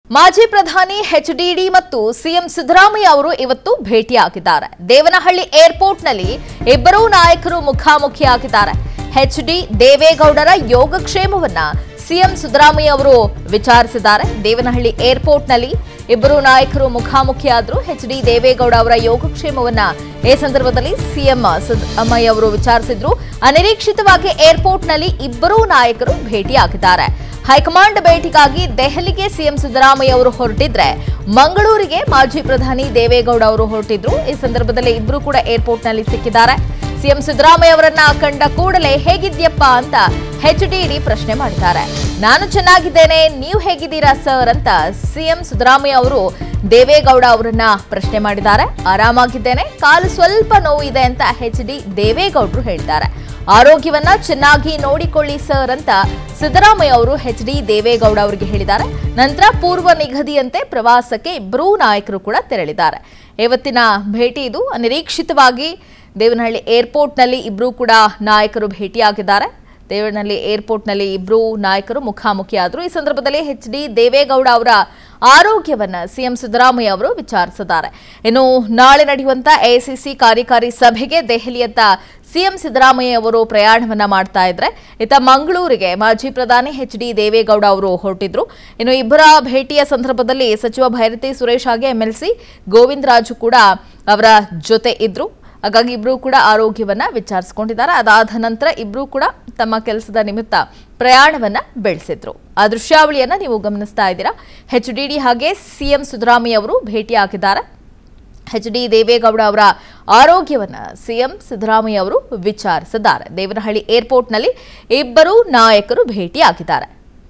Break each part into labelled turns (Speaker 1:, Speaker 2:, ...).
Speaker 1: ಮಾಜಿ ಪ್ರಧಾನಿ ಎಚ್ಡಿಡಿ ಮತ್ತು ಸಿಎಂ ಸಿದ್ದರಾಮಯ್ಯ ಅವರು ಇವತ್ತು ಭೇಟಿಯಾಗಿದ್ದಾರೆ ದೇವನಹಳ್ಳಿ ಏರ್ಪೋರ್ಟ್ನಲ್ಲಿ ಇಬ್ಬರೂ ನಾಯಕರು ಮುಖಾಮುಖಿಯಾಗಿದ್ದಾರೆ ಎಚ್ಡಿ ದೇವೇಗೌಡರ ಯೋಗಕ್ಷೇಮವನ್ನ ಸಿಎಂ ಸಿದ್ದರಾಮಯ್ಯ ಅವರು ವಿಚಾರಿಸಿದ್ದಾರೆ ದೇವನಹಳ್ಳಿ ಏರ್ಪೋರ್ಟ್ನಲ್ಲಿ ಇಬ್ಬರು ನಾಯಕರು ಮುಖಾಮುಖಿಯಾದ್ರು ಎಚ್ ಡಿ ದೇವೇಗೌಡ ಅವರ ಯೋಗಕ್ಷೇಮವನ್ನ ಈ ಸಂದರ್ಭದಲ್ಲಿ ಸಿಎಂ ಸಿದ್ದರಾಮಯ್ಯ ಅವರು ವಿಚಾರಿಸಿದ್ರು ಅನಿರೀಕ್ಷಿತವಾಗಿ ಏರ್ಪೋರ್ಟ್ನಲ್ಲಿ ಇಬ್ಬರೂ ನಾಯಕರು ಭೇಟಿಯಾಗಿದ್ದಾರೆ ಹೈಕಮಾಂಡ್ ಭೇಟಿಗಾಗಿ ದೆಹಲಿಗೆ ಸಿಎಂ ಸಿದ್ದರಾಮಯ್ಯ ಅವರು ಹೊರಟಿದ್ರೆ ಮಂಗಳೂರಿಗೆ ಮಾಜಿ ಪ್ರಧಾನಿ ದೇವೇಗೌಡ ಅವರು ಹೊರಟಿದ್ರು ಈ ಸಂದರ್ಭದಲ್ಲಿ ಇಬ್ಬರು ಕೂಡ ಏರ್ಪೋರ್ಟ್ನಲ್ಲಿ ಸಿಕ್ಕಿದ್ದಾರೆ ಸಿಎಂ ಸಿದ್ದರಾಮಯ್ಯ ಅವರನ್ನ ಕಂಡ ಕೂಡಲೇ ಹೇಗಿದ್ಯಪ್ಪ ಅಂತ ಎಚ್ಡಿಡಿ ಪ್ರಶ್ನೆ ಮಾಡಿದ್ದಾರೆ ನಾನು ಚೆನ್ನಾಗಿದ್ದೇನೆ ನೀವು ಹೇಗಿದ್ದೀರಾ ಸರ್ ಅಂತ ಸಿಎಂ ಸಿದ್ದರಾಮಯ್ಯ ಅವರು ದೇವೇಗೌಡ ಅವರನ್ನ ಪ್ರಶ್ನೆ ಮಾಡಿದ್ದಾರೆ ಆರಾಮಾಗಿದ್ದೇನೆ ಕಾಲು ಸ್ವಲ್ಪ ನೋವು ಇದೆ ಅಂತ ಎಚ್ ಡಿ ದೇವೇಗೌಡರು ಹೇಳಿದ್ದಾರೆ ಆರೋಗ್ಯವನ್ನ ಚೆನ್ನಾಗಿ ನೋಡಿಕೊಳ್ಳಿ ಸರ್ ಅಂತ ಸಿದ್ದರಾಮಯ್ಯ ಅವರು ಎಚ್ ಡಿ ದೇವೇಗೌಡ ಅವರಿಗೆ ಹೇಳಿದ್ದಾರೆ ನಂತರ ಪೂರ್ವ ನಿಗದಿಯಂತೆ ಪ್ರವಾಸಕ್ಕೆ ಇಬ್ಬರೂ ನಾಯಕರು ಕೂಡ ತೆರಳಿದ್ದಾರೆ ಇವತ್ತಿನ ಭೇಟಿ ಇದು ಅನಿರೀಕ್ಷಿತವಾಗಿ ದೇವನಹಳ್ಳಿ ಏರ್ಪೋರ್ಟ್ನಲ್ಲಿ ಇಬ್ಬರೂ ಕೂಡ ನಾಯಕರು ಭೇಟಿಯಾಗಿದ್ದಾರೆ ದೇವನಹಳ್ಳಿ ಏರ್ಪೋರ್ಟ್ನಲ್ಲಿ ಇಬ್ಬರು ನಾಯಕರು ಮುಖಾಮುಖಿಯಾದರು ಈ ಸಂದರ್ಭದಲ್ಲಿ ಎಚ್ ಡಿ ದೇವೇಗೌಡ ಅವರ ಆರೋಗ್ಯವನ್ನ ಸಿಎಂ ಸಿದ್ದರಾಮಯ್ಯ ಅವರು ವಿಚಾರಿಸಿದ್ದಾರೆ ಇನ್ನು ನಾಳೆ ನಡೆಯುವಂತ ಎಐಸಿಸಿ ಕಾರ್ಯಕಾರಿ ಸಭೆಗೆ ದೆಹಲಿಯತ್ತ ಸಿಎಂ ಸಿದ್ದರಾಮಯ್ಯ ಅವರು ಪ್ರಯಾಣವನ್ನ ಮಾಡ್ತಾ ಇದ್ರೆ ಇತ್ತ ಮಂಗಳೂರಿಗೆ ಮಾಜಿ ಪ್ರಧಾನಿ ಎಚ್ ಡಿ ದೇವೇಗೌಡ ಅವರು ಹೊರಟಿದ್ರು ಇನ್ನು ಇಬ್ಬರ ಭೇಟಿಯ ಸಂದರ್ಭದಲ್ಲಿ ಸಚಿವ ಭೈರತಿ ಸುರೇಶ್ ಹಾಗೆ ಎಂಎಲ್ಸಿ ಗೋವಿಂದರಾಜು ಕೂಡ ಅವರ ಜೊತೆ ಇದ್ರು ಹಾಗಾಗಿ ಇಬ್ರು ಕೂಡ ಆರೋಗ್ಯವನ್ನ ವಿಚಾರಿಸಿಕೊಂಡಿದ್ದಾರೆ ಅದಾದ ನಂತರ ಇಬ್ರು ಕೂಡ ತಮ್ಮ ಕೆಲಸದ ನಿಮಿತ್ತ ಪ್ರಯಾಣವನ್ನ ಬೆಳೆಸಿದ್ರು ಆ ದೃಶ್ಯಾವಳಿಯನ್ನ ನೀವು ಗಮನಿಸ್ತಾ ಇದ್ದೀರಾ ಎಚ್ ಡಿ ಡಿ ಹಾಗೆ ಸಿಎಂ ಸಿದ್ದರಾಮಯ್ಯ ಅವರು ಭೇಟಿಯಾಗಿದ್ದಾರೆ ಎಚ್ ಡಿ ದೇವೇಗೌಡ ಅವರ ಆರೋಗ್ಯವನ್ನ ಸಿಎಂ ಸಿದ್ದರಾಮಯ್ಯ ಅವರು ವಿಚಾರಿಸಿದ್ದಾರೆ ದೇವನಹಳ್ಳಿ ಏರ್ಪೋರ್ಟ್ನಲ್ಲಿ ಇಬ್ಬರು ನಾಯಕರು ಭೇಟಿಯಾಗಿದ್ದಾರೆ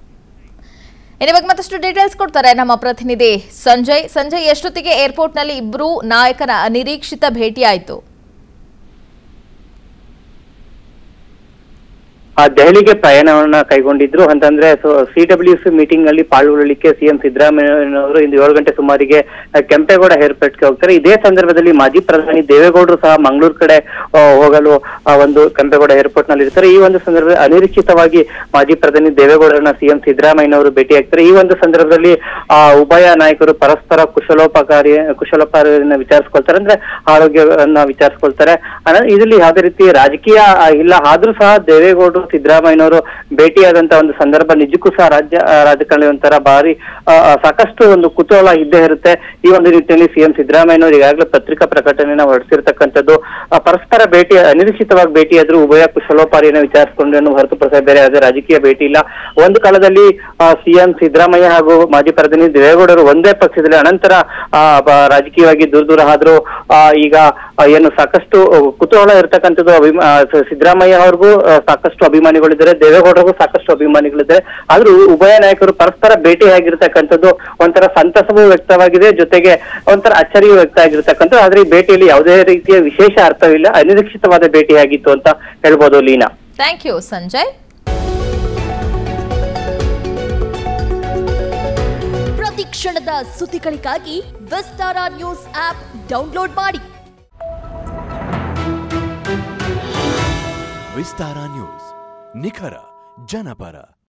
Speaker 1: ಇನ್ನು ಇವಾಗ ಮತ್ತಷ್ಟು ಡೀಟೇಲ್ಸ್ ಕೊಡ್ತಾರೆ ನಮ್ಮ ಪ್ರತಿನಿಧಿ ಸಂಜಯ್ ಸಂಜಯ್ ಎಷ್ಟೊತ್ತಿಗೆ ಏರ್ಪೋರ್ಟ್ನಲ್ಲಿ ಇಬ್ಬರು ನಾಯಕನ ಅನಿರೀಕ್ಷಿತ ಭೇಟಿ ಆಯಿತು
Speaker 2: ಆ ದೆಹಲಿಗೆ ಪ್ರಯಾಣವನ್ನ ಕೈಗೊಂಡಿದ್ರು ಅಂತಂದ್ರೆ ಸಿ ಡಬ್ಲ್ಯೂ ಸಿ ಮೀಟಿಂಗ್ ನಲ್ಲಿ ಪಾಲ್ಗೊಳ್ಳಲಿಕ್ಕೆ ಸಿಎಂ ಸಿದ್ದರಾಮಯ್ಯನವರು ಇಂದು ಏಳು ಗಂಟೆ ಸುಮಾರಿಗೆ ಆ, ಕೆಂಪೇಗೌಡ ಏರ್ಪೋರ್ಟ್ಗೆ ಹೋಗ್ತಾರೆ ಇದೇ ಸಂದರ್ಭದಲ್ಲಿ ಮಾಜಿ ಪ್ರಧಾನಿ ದೇವೇಗೌಡರು ಸಹ ಮಂಗಳೂರು ಕಡೆ ಆ, ಹೋಗಲು ಆ, ಒಂದು ಕೆಂಪೇಗೌಡ ಏರ್ಪೋರ್ಟ್ ನಲ್ಲಿ ಇರ್ತಾರೆ ಈ ಒಂದು ಸಂದರ್ಭದಲ್ಲಿ ಅನಿರೀಕ್ಷಿತವಾಗಿ ಮಾಜಿ ಪ್ರಧಾನಿ ದೇವೇಗೌಡರನ್ನ ಸಿಎಂ ಸಿದ್ದರಾಮಯ್ಯನವರು ಭೇಟಿಯಾಗ್ತಾರೆ ಈ ಒಂದು ಸಂದರ್ಭದಲ್ಲಿ ಆ ಉಭಯ ನಾಯಕರು ಪರಸ್ಪರ ಕುಶಲೋಪಕಾರಿ ಕುಶಲೋಪಕಾರಿಯನ್ನ ವಿಚಾರಿಸ್ಕೊಳ್ತಾರೆ ಅಂದ್ರೆ ಆರೋಗ್ಯವನ್ನ ವಿಚಾರಿಸ್ಕೊಳ್ತಾರೆ ಅನ- ಇದರಲ್ಲಿ ಯಾವುದೇ ರೀತಿ ರಾಜಕೀಯ ಆ, ಇಲ್ಲ ಆದ್ರೂ ಸಹ ದೇವೇಗೌಡರು ಸಿದ್ದರಾಮಯ್ಯನವರು ಭೇಟಿಯಾದಂತ ಒಂದು ಸಂದರ್ಭ ನಿಜಕ್ಕೂ ಸಹ ರಾಜ್ಯ ಆ, ರಾಜಕಾರಣಿ ಒಂಥರ ಭಾರಿ ಆ, ಆ, ಸಾಕಷ್ಟು ಒಂದು ಕುತೂಹಲ ಇದ್ದೇ ಇರುತ್ತೆ ಈ ಒಂದು ನಿಟ್ಟಿನಲ್ಲಿ ಸಿಎಂ ಸಿದ್ದರಾಮಯ್ಯನವರು ಈಗಾಗಲೇ ಪತ್ರಿಕಾ ಪ್ರಕಟಣೆನ ಹೊರಡಿಸಿರ್ತಕ್ಕಂಥದ್ದು ಆ, ಪರಸ್ಪರ ಭೇಟಿ ಅನಿರೀಕ್ಷಿತವಾಗಿ ಭೇಟಿಯಾದ್ರೂ ಉಭಯ ಕುಶಲೋಪಾರಿಯನ್ನು ವಿಚಾರಿಸಿಕೊಂಡು ಹೊರತುಪಡಿಸ ಬೇರೆ ಯಾವುದೇ ರಾಜಕೀಯ ಭೇಟಿ ಇಲ್ಲ ಒಂದು ಕಾಲದಲ್ಲಿ ಸಿಎಂ ಸಿದ್ದರಾಮಯ್ಯ ಹಾಗೂ ಮಾಜಿ ಪ್ರಧಾನಿ ದೇವೇಗೌಡರು ಒಂದೇ ಪಕ್ಷದಲ್ಲಿ ಅನಂತರ ಆ, ಬ- ರಾಜಕೀಯವಾಗಿ ದೂರ ದೂರ ಆದ್ರೂ ಆ, ಈಗ ಆ, ಏನು ಸಾಕಷ್ಟು ಕುತೂಹಲ ಇರ್ತಕ್ಕಂಥದ್ದು ಅಭಿಮಾ ಆ, ಸ- ಸಿದ್ದರಾಮಯ್ಯ ಅವ್ರಿಗೂ ಆ, ಸಾಕಷ್ಟು ಅಭಿಮಾನಿಗಳಿದ್ದಾರೆ ದೇವೇಗೌಡರಿಗೂ ಸಾಕಷ್ಟು ಅಭಿಮಾನಿಗಳಿದ್ದಾರೆ ಆದ್ರೂ ಉಭಯ ನಾಯಕರು ಪರಸ್ಪರ ಭೇಟಿಯಾಗಿರ್ತಕ್ಕಂಥದ್ದು ಒಂಥರ ಸಂತಸವೂ ವ್ಯಕ್ತವಾಗಿದೆ ಜೊತೆಗೆ ಒಂಥರ ಅಚ್ಚರಿಯೂ ವ್ಯಕ್ತ ಆಗಿರ್ತಕ್ಕಂಥದ್ದು ಆದ್ರೆ ಈ ಭೇಟಿಯಲ್ಲಿ ಯಾವುದೇ ರೀತಿಯ ವಿಶೇಷ ಅರ್ಥವಿಲ್ಲ ಅನಿರೀಕ್ಷಿತವಾದ ಭೇಟಿಯಾಗಿತ್ತು ಅಂತ ಹೇಳ್ಬೋದು ಲೀನಾ
Speaker 1: ಥ್ಯಾಂಕ್ ಯು ಸಂಜಯ್
Speaker 3: ಪ್ರತಿ ಕ್ಷಣದ ಸುದ್ದಿಗಳಿಗಾಗಿ ವಿಸ್ತಾರ ನ್ಯೂಸ್ ಆಪ್ ಡೌನ್ಲೋಡ್ ಮಾಡಿ
Speaker 4: ವಿಸ್ತಾರ ನ್ಯೂಸ್ ನಿಖರ ಜನಪರ